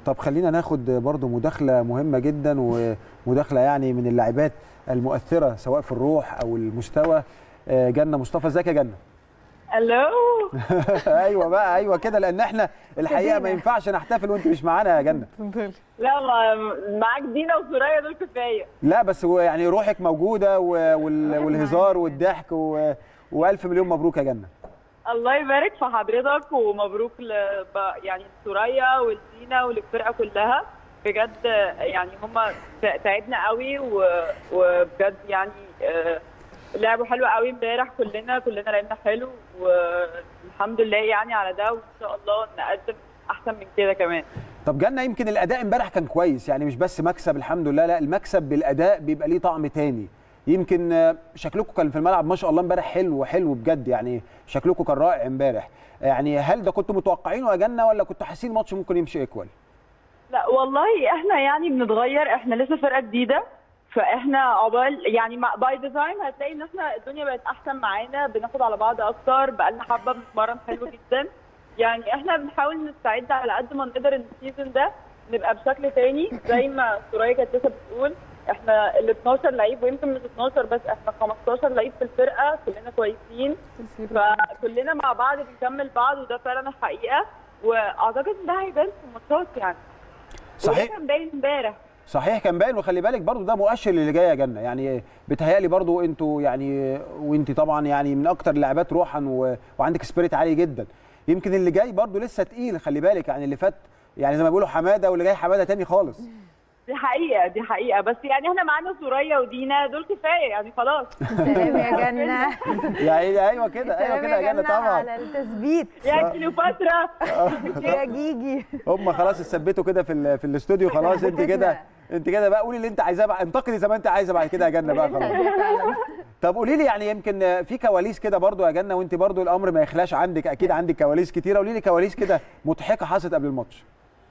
طب خلينا ناخد برضو مداخله مهمه جدا ومداخله يعني من اللاعبات المؤثره سواء في الروح او المستوى آه، جنه مصطفى ازيك يا جنه الو ايوه بقى ايوه كده لان احنا الحقيقه ما ينفعش نحتفل وانت مش معانا يا جنه لا ما معاك دينا وسوريا دول كفايه لا بس هو يعني روحك موجوده و- وال- والهزار والضحك و- والف مليون مبروك يا جنه الله يبارك في حضرتك ومبروك ل... ب- يعني سوريا والدينا وللفرقه كلها بجد يعني هم تعبنا قوي و... وبجد يعني آه، لعبوا حلو قوي امبارح كلنا كلنا لعبنا حلو والحمد لله يعني على ده وان شاء الله نقدم احسن من كده كمان طب جنة يمكن الاداء امبارح كان كويس يعني مش بس مكسب الحمد لله لا المكسب بالاداء بيبقى ليه طعم تاني يمكن آه، شكلكم كان في الملعب ما شاء الله امبارح حلو حلو بجد يعني شكلكم كان رائع امبارح يعني هل ده كنتوا متوقعينه يا جنة ولا كنتوا حاسين الماتش ممكن يمشي ايكوال لا والله احنا يعني بنتغير احنا لسه فرقه جديده فاحنا عقبال يعني باي ديزاين هتلاقي ان احنا الدنيا بقت احسن معانا بناخد على بعض اكتر بقالنا حبه بنتمرن حلو جدا يعني احنا بنحاول نستعد على قد ما نقدر ان السيزون ده نبقى بشكل تاني زي ما سوريا كانت لسه بتقول احنا ال 12 لعيب ويمكن مش 12 بس احنا 15 لعيب في الفرقه كلنا كويسين فكلنا مع بعض بنكمل بعض وده فعلا الحقيقه واعتقد ان ده هيبان في الماتشات يعني وده صحيح كان باين امبارح صحيح كان باين وخلي بالك برضو ده مؤشر للي جاي يا جنة يعني بتهيألي برضو انتوا يعني وانت طبعا يعني من اكتر اللاعبات روحا و... وعندك سبيريت عالي جدا يمكن اللي جاي برضو لسه تقيل خلي بالك يعني اللي فات يعني زي ما بيقولوا حماده واللي جاي حماده تاني خالص دي حقيقه دي حقيقه بس يعني احنا معانا سوريا ودينا دول كفايه يعني خلاص سلام يا جنة يعني ايوه كده ايوه سلام كده يا جنة طبعا على التثبيت يا كليوباترا يا جيجي هم خلاص اتثبتوا كده في ال... في الاستوديو خلاص انت كده انت كده بقى قولي اللي انت عايزاه بقى انتقدي زي ما انت عايزه بعد كده يا جنة بقى خلاص طب قولي لي يعني يمكن في كواليس كده برضو يا جنة وانت برضو الامر ما يخلاش عندك اكيد عندك كواليس كتيره قولي لي كواليس كده مضحكه حصلت قبل الماتش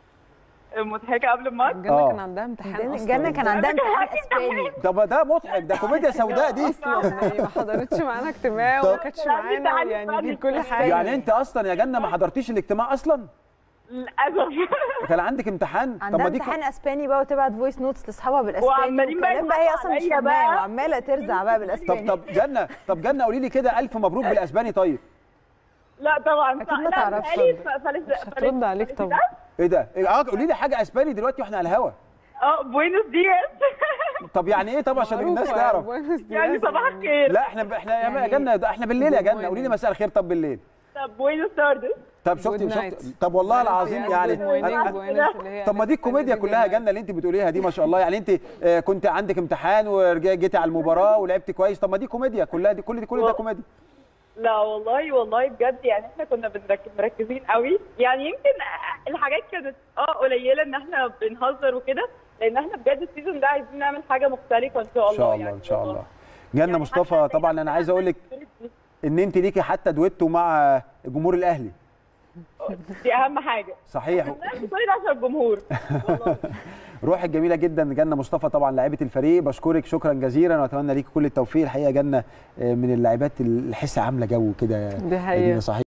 مضحكه قبل الماتش جنة آه. كان عندها امتحان اصلا جنة كان عندها امتحان اسباني طب ده مضحك ده كوميديا سوداء دي اصلا يعني ما حضرتش معانا اجتماع طب- وما كانتش معانا يعني دي كل حاجه يعني انت اصلا يا جنة ما حضرتيش الاجتماع اصلا للاسف كان عندك امتحان عندها ما دي امتحان اسباني بقى وتبعت فويس نوتس لاصحابها بالاسباني وعمالين بقى وكلام بقى هي اصلا مش يضحكوا عليا فاهماه بقى. وعماله ترزع بقى طب بالاسباني طب جنة طب جنة قولي لي كده الف مبروك بالاسباني طيب لا طبعا أكيد ما لا، تعرفش بقالي ترد. ف- فلس- مش هترد فلس- عليك فلس- طبعا ايه ده إيه، اه قولي لي حاجه اسباني دلوقتي واحنا على الهوا اه بوينوس دياس طب يعني ايه طب عشان الناس معروفة يا تعرف بوينوس يعني دياز صباح الخير لا احنا احنا يا يعني جنة ده احنا بالليل يا good جنة قولي لي morning. مساء الخير طب بالليل طب بوينوس تاردس طب شفتي Good شفت night. طب والله العظيم Buenos يعني días, good morning, أنا- buenos اللي هي طب ما دي الكوميديا كلها يا جنة اللي انت بتقوليها دي ما شاء الله يعني انت آه، كنت عندك امتحان ورجعتي على المباراه ولعبتي كويس طب ما دي كوميديا كلها دي كل دي كل ده كوميديا لا والله والله بجد يعني احنا كنا بنركز مركزين قوي يعني يمكن الحاجات كانت اه قليله ان احنا بنهزر وكده لان احنا بجد السيزون ده عايزين نعمل حاجه مختلفه ان شاء ان الله شاء الله يعني ان شاء والله. الله جنة يعني مصطفى حتى طبعا انا عايز اقول لك ان انت ليكي حتى دويتو مع جمهور الاهلي دي اهم حاجه صحيح بنعمل كل ده عشان الجمهور والله روحك جميله جدا جنة مصطفى طبعا لاعبه الفريق بشكرك شكرا جزيلا واتمنى ليكي كل التوفيق الحقيقه جنة آه، من اللاعبات الحس عامله جو كده دي يا حقيقة. دينا، صحيح